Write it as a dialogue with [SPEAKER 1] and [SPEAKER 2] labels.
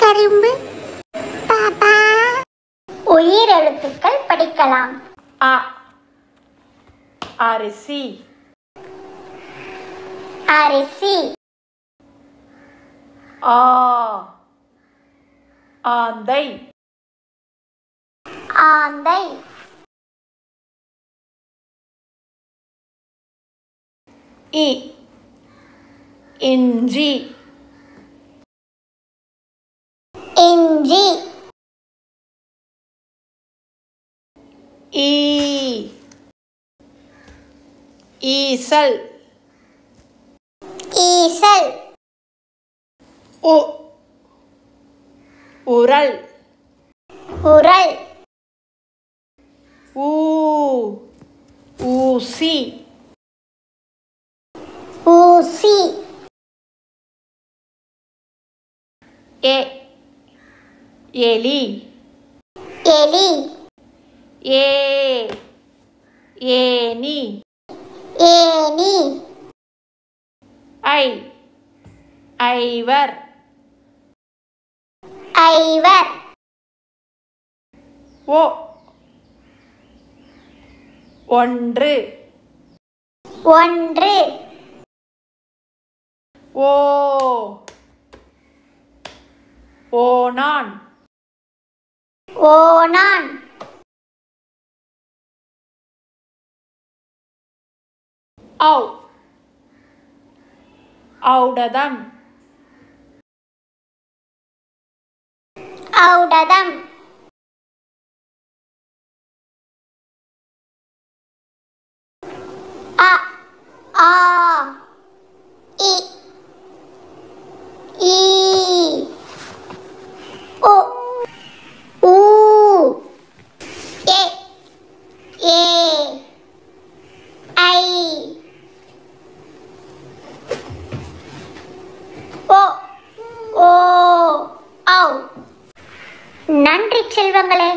[SPEAKER 1] கரும்பு பாபா உயிர் எழுத்துக்கள் படிக்கலாம்
[SPEAKER 2] அ அரிசி
[SPEAKER 1] அரிசி
[SPEAKER 2] ஆ ஆந்தை
[SPEAKER 1] ஆந்தை
[SPEAKER 2] இ இஞ்சி
[SPEAKER 1] இஞ்சி
[SPEAKER 2] ஈ ஈசல்
[SPEAKER 1] ஈசல்
[SPEAKER 2] உ உரல்
[SPEAKER 1] உரல்
[SPEAKER 2] ஊ ஊசி
[SPEAKER 1] ஊசி
[SPEAKER 2] எ எலி
[SPEAKER 1] எலி
[SPEAKER 2] ஏ ஏனி
[SPEAKER 1] ஏனி
[SPEAKER 2] ஐ ஐவர்
[SPEAKER 1] ஐவர்
[SPEAKER 2] ஓ ஒன்று
[SPEAKER 1] ஒன்று
[SPEAKER 2] ஓ ஓனான்
[SPEAKER 1] ஓனான்
[SPEAKER 2] ஔ ஔடதம்
[SPEAKER 1] ஔடதம் அ ஆ இ ஈ உ ஊ எ ஏ ஐ ஓ ஓ ஔ நன்றி செல்வங்களே